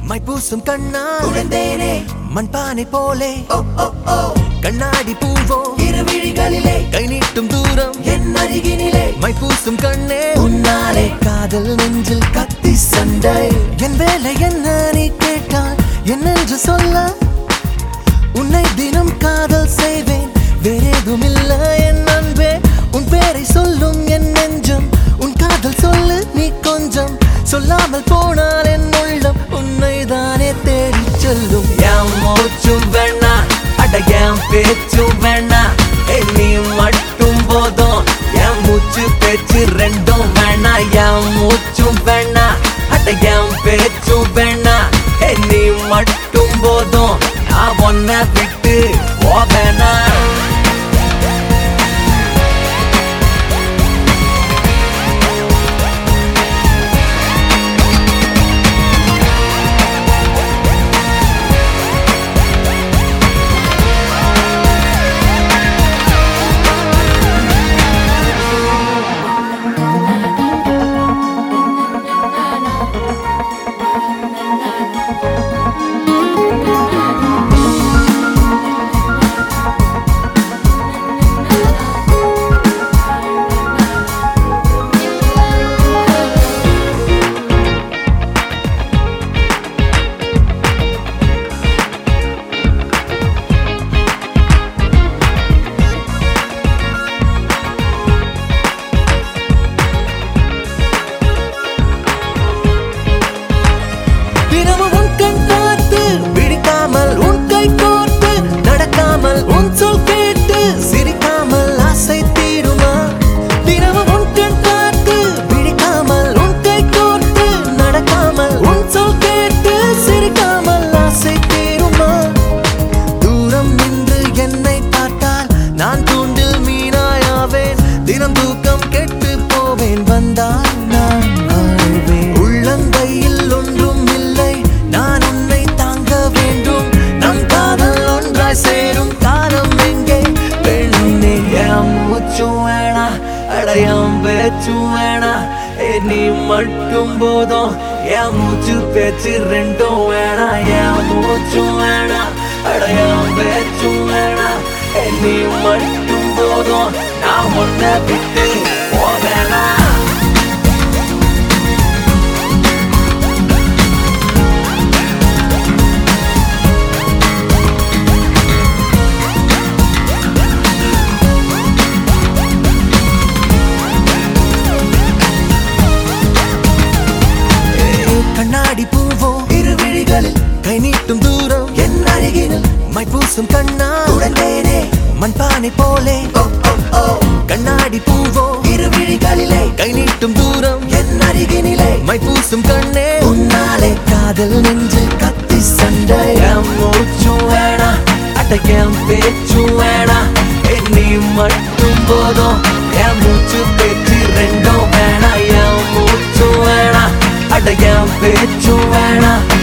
my பூசும் கண்ணா உழந்தேனே மண்பானை போலே ஓ ஓ ஓ கண்ணாடி பூவோ இரு விழிகளிலே கை நீட்டும் தூரம் என் அருகினிலே மை பூசும் கண்ணே உன்னாலே காதல் நெஞ்சில் கத்தி சண்டை என் வேலை என்ன நீ கேட்டால் என்னென்று சொல்ல உன்னை தினம் காதல் செய்வேன் வேறேதும் இல்ல என் அன்பே உன் பேரை சொல்லும் என் நெஞ்சம் உன் காதல் சொல்லு நீ கொஞ்சம் சொல்லாமல் போனால் என் உள்ளம் உன்னை தானே தேடி செல்லும் என் மூச்சும் வேணா அட என் பேச்சும் வேணா ஏய், நீ மட்டும் போதும் என் மூச்சு பேச்சு ரெண்டும் வேணா என் மூச்சும் வேணா அட என் பேச்சும் வேணா ஏய், நீ மட்டும் போதும் நான் ஒன்ன விட்டு போவேனா தினமும் உன் கண் பார்த்து பிடிக்காமல் உன் கை கோர்த்து நடக்காமல் உன் சொல் கேட்டு சிரிக்காமல் ஆசை தீருமா தினமும் உன் கண் பார்த்து பிடிக்காமல் உன் கை கோர்த்து நடக்காமல் உன் சொல் கேட்டு சிரிக்காமல் ஆசை தீருமா தூரம் நின்று என்னை பார்த்தால் நான் தூண்டில் மீனாயாவேன் தினம் தூக்கம் கெட்டு போவேன் வந்தால் நான் வாழ்வேன் உள்ளங்கையில் ஒன்றும் இல்லை நான் உன்னை தாங்க வேண்டும் நம் காதல் ஒன்றாய் சேரும் காலம் எங்கே பெண்ணே என் மூச்சும் வேணா அட என் பேச்சும் வேணா ஏய், நீ மட்டும் போதும் என் மூச்சு பேச்சு ரெண்டும் வேணா என் மூச்சும் வேணா அட என் பேச்சும் வேணா ஏய், நீ மட்டும் போதும் நான் உன்னை விட்டு போவேனா கண்ணாடி பூவோ இரு விழிகளில் கை நீட்டும் தூரம் என் அருகினில் மை பூசும் கண்ணா உடனேனே மண்பானை போலே ஓ ஓ ஓ கண்ணாடி பூவோ இரு விழிகளிலே கை நீட்டும் தூரம் என் அருகினிலே மை பூசும் கண்ணே உன்னாலே காதல் நெஞ்சில் கத்தி சண்டை என் மூச்சும் வேணா அட்டையம் பேச்சும் வேணா ஏய், நீ மட்டும் போதும் என் மூச்சு பேச்சு ரெண்டும் வேணா என் மூச்சும் வேணா அட்டையம் பேச்சும் வேணா